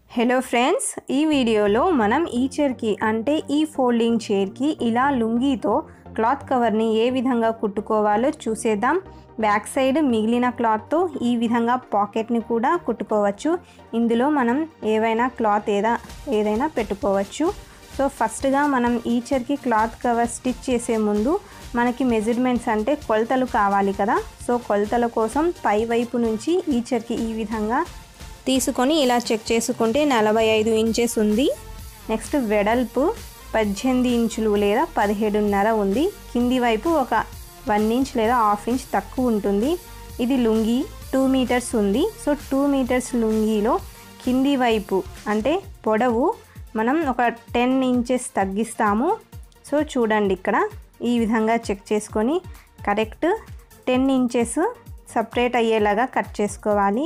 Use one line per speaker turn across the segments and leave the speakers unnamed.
hello friends ఈ వీడియోలో మనం ఈ చైర్కి అంటే ఈ ఫోల్డింగ్ చైర్కి ఇలా లుంగీతో క్లాత్ కవర్ని ఏ విధంగా కుట్టుకోవాలో చూసేద్దాం బ్యాక్ సైడ్ మిగిలిన క్లాత్తో ఈ విధంగా పాకెట్ని కూడా కుట్టుకోవచ్చు ఇందులో మనం ఏవైనా క్లాత్ ఏదా ఏదైనా పెట్టుకోవచ్చు సో ఫస్ట్గా మనం ఈ చైర్కి క్లాత్ కవర్ స్టిచ్ చేసే ముందు మనకి మెజర్మెంట్స్ అంటే కొలతలు కావాలి కదా సో కొలతల కోసం పై వైపు నుంచి ఈ చైర్కి ఈ విధంగా తీసుకొని ఇలా చెక్ చేసుకుంటే నలభై ఐదు ఇంచెస్ ఉంది నెక్స్ట్ వెడల్పు పద్దెనిమిది ఇంచులు లేదా పదిహేడున్నర ఉంది కింది వైపు ఒక వన్ ఇంచ్ లేదా హాఫ్ ఇంచ్ తక్కువ ఉంటుంది ఇది లుంగీ టూ మీటర్స్ ఉంది సో టూ మీటర్స్ లుంగీలో కింది వైపు అంటే పొడవు మనం ఒక టెన్ ఇంచెస్ తగ్గిస్తాము సో చూడండి ఇక్కడ ఈ విధంగా చెక్ చేసుకొని కరెక్ట్ టెన్ ఇంచెస్ సపరేట్ అయ్యేలాగా కట్ చేసుకోవాలి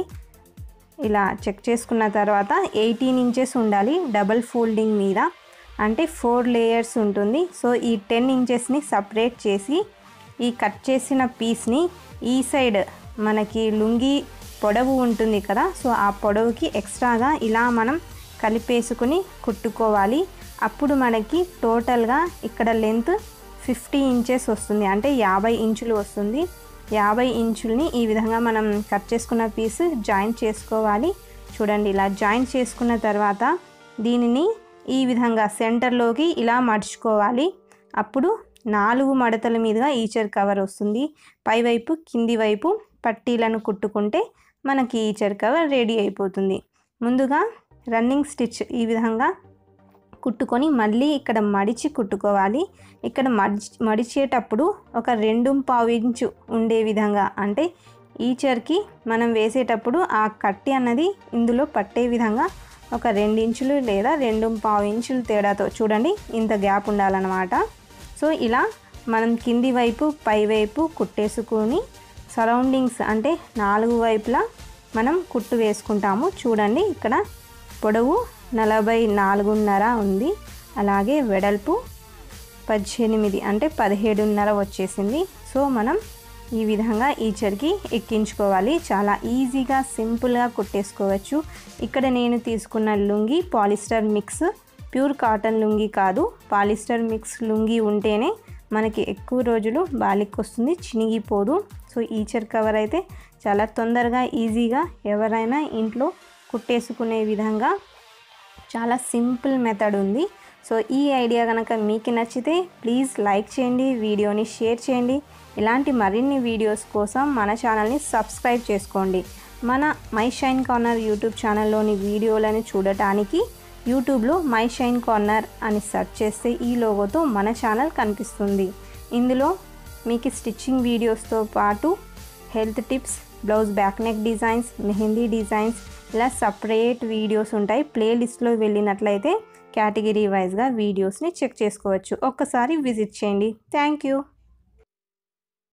ఇలా చెక్ చేసుకున్న తర్వాత ఎయిటీన్ ఇంచెస్ ఉండాలి డబల్ ఫోల్డింగ్ మీద అంటే ఫోర్ లేయర్స్ ఉంటుంది సో ఈ టెన్ ఇంచెస్ని సపరేట్ చేసి ఈ కట్ చేసిన పీస్ని ఈ సైడ్ మనకి లుంగి పొడవు ఉంటుంది కదా సో ఆ పొడవుకి ఎక్స్ట్రాగా ఇలా మనం కలిపేసుకుని కుట్టుకోవాలి అప్పుడు మనకి టోటల్గా ఇక్కడ లెంత్ ఫిఫ్టీ ఇంచెస్ వస్తుంది అంటే యాభై ఇంచులు వస్తుంది యాభై ఇంచుల్ని ఈ విధంగా మనం కట్ చేసుకున్న పీస్ జాయింట్ చేసుకోవాలి చూడండి ఇలా జాయింట్ చేసుకున్న తర్వాత దీనిని ఈ విధంగా సెంటర్లోకి ఇలా మడుచుకోవాలి అప్పుడు నాలుగు మడతల మీదుగా ఈచర్ కవర్ వస్తుంది పైవైపు కింది వైపు పట్టీలను కుట్టుకుంటే మనకి ఈచర్ కవర్ రెడీ అయిపోతుంది ముందుగా రన్నింగ్ స్టిచ్ ఈ విధంగా కుట్టుకొని మళ్ళీ ఇక్కడ మడిచి కుట్టుకోవాలి ఇక్కడ మడిచి మడిచేటప్పుడు ఒక రెండు పావు ఇంచు ఉండే విధంగా అంటే ఈచర్కి మనం వేసేటప్పుడు ఆ కట్టి అన్నది ఇందులో పట్టే విధంగా ఒక ఇంచులు లేదా రెండు పావు ఇంచులు తేడాతో చూడండి ఇంత గ్యాప్ ఉండాలన్నమాట సో ఇలా మనం కింది వైపు పై వైపు కుట్టేసుకొని సరౌండింగ్స్ అంటే నాలుగు వైపులా మనం కుట్టు వేసుకుంటాము చూడండి ఇక్కడ పొడవు నలభై నాలుగున్నర ఉంది అలాగే వెడల్పు పద్దెనిమిది అంటే పదిహేడున్నర వచ్చేసింది సో మనం ఈ విధంగా ఈ చరికి ఎక్కించుకోవాలి చాలా ఈజీగా సింపుల్గా కుట్టేసుకోవచ్చు ఇక్కడ నేను తీసుకున్న lungi polyester mix pure cotton lungi కాదు పాలిస్టర్ మిక్స్ లుంగి ఉంటేనే మనకి ఎక్కువ రోజులు బాలిక్ వస్తుంది చినిగిపోదు సో ఈచర్ కవర్ అయితే చాలా తొందరగా ఈజీగా ఎవరైనా ఇంట్లో కుట్టేసుకునే విధంగా చాలా సింపుల్ మెథడ్ ఉంది సో ఈ ఐడియా కనుక మీకు నచ్చితే ప్లీజ్ లైక్ చేయండి వీడియోని షేర్ చేయండి ఇలాంటి మరిన్ని వీడియోస్ కోసం మన ఛానల్ని సబ్స్క్రైబ్ చేసుకోండి మన మై షైన్ కార్నర్ యూట్యూబ్ ఛానల్లోని వీడియోలను చూడటానికి యూట్యూబ్లో మై షైన్ కార్నర్ అని సెర్చ్ చేస్తే ఈ లోగోతో మన ఛానల్ కనిపిస్తుంది ఇందులో మీకు స్టిచ్చింగ్ వీడియోస్తో పాటు health tips blouse back neck designs mehndi designs ఇలా సపరేట్ వీడియోస్ ఉంటాయి ప్లేలిస్ట్లో వెళ్ళినట్లయితే కేటగిరీ వైజ్గా వీడియోస్ని చెక్ చేసుకోవచ్చు ఒక్కసారి విజిట్ చేయండి థ్యాంక్ యూ